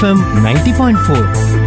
FM ninety point four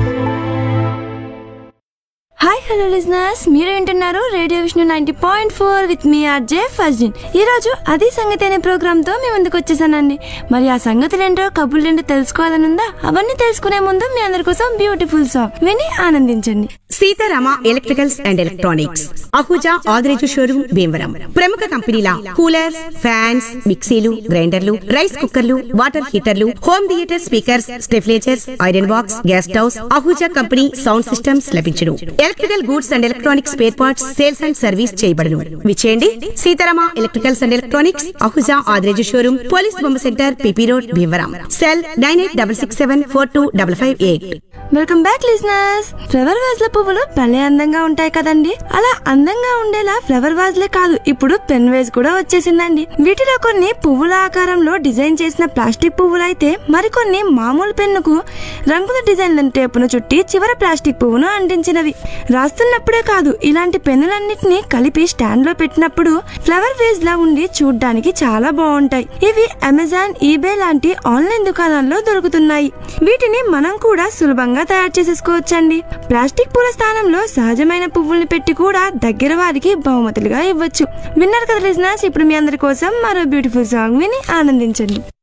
hi hello listeners మీరు వింటున్నారు radio Vishnu ninety point four with మీ RJ ఫస్జిన్ ఈ రోజు అది సంగతి అనే ప్రోగ్రామ్ తో మీ ముందుకు వచ్చేసానండి మరి ఆ సంగతులు ఏంటో కబుర్లు ఏంటో తెలుసుకోవాలని ఉందా అవన్నీ తెలుసుకునే ముందు మీ అందరి కోసం బ్యూటిఫుల్ సాంగ్ విని ఆనందించండి Seetharama electricals and electronics Ahuja Adireju showroom Bhimavaram ప్రముఖ కంపెనీల కూలర్స్ ఫ్యాన్స్ మిక్సీలు గ్రైండర్లు రైస్ కుక్కర్లు వాటర్ హీటర్లు హోమ్ థియేటర్ స్పీకర్స్ స్టెఫ్లేచర్స్ iron box gas stoves Ahuja company sound systems లభించును electrical goods and electronics spare parts sales and service చేయబడును విచేయండి Seetharama electricals and electronics Ahuja Adireju showroom police బొమ్మ centre PP road Bhimavaram cell nine eight double six seven four two double five eight welcome back listeners flower vase ల పువ్వులు భలే అందంగా ఉంటాయి కదండి అలా అందంగా ఉండేలా ఫ్లవర్ వాజ్ లే కాదు ఇప్పుడు పెన్ వేజ్ కూడా వచ్చేసిందండి వీటిలో కొన్ని పువ్వుల ఆకారంలో డిజైన్ చేసిన ప్లాస్టిక్ పువ్వులు అయితే మరికొన్ని మామూలు పెన్నుకు రంగుల డిజైన్లను టేపును చుట్టి చివర ప్లాస్టిక్ పువ్వును అంటించినవి రాస్తున్నప్పుడే కాదు ఇలాంటి పెన్నులన్నిటిని కలిపి స్టాండ్ లో పెట్టినప్పుడు ఫ్లవర్ వేజ్ లా ఉండి చూడ్డానికి చాలా బాగుంటాయి ఇవి అమెజాన్ ఈబే లాంటి ఆన్లైన్ దుకాణాల్లో దొరుకుతున్నాయి వీటిని మనం కూడా సులభంగా తయారు చేసేసుకోవచ్చండి ప్లాస్టిక్ పూల స్థానంలో సహజమైన పువ్వుల్ని పెట్టి కూడా దగ్గర వారికి బహుమతులుగా ఇవ్వచ్చు విన్నారు కదా లిజనర్స్ ఇప్పుడు మీ అందరి కోసం మరో బ్యూటిఫుల్ సాంగ్ విని ఆనందించండి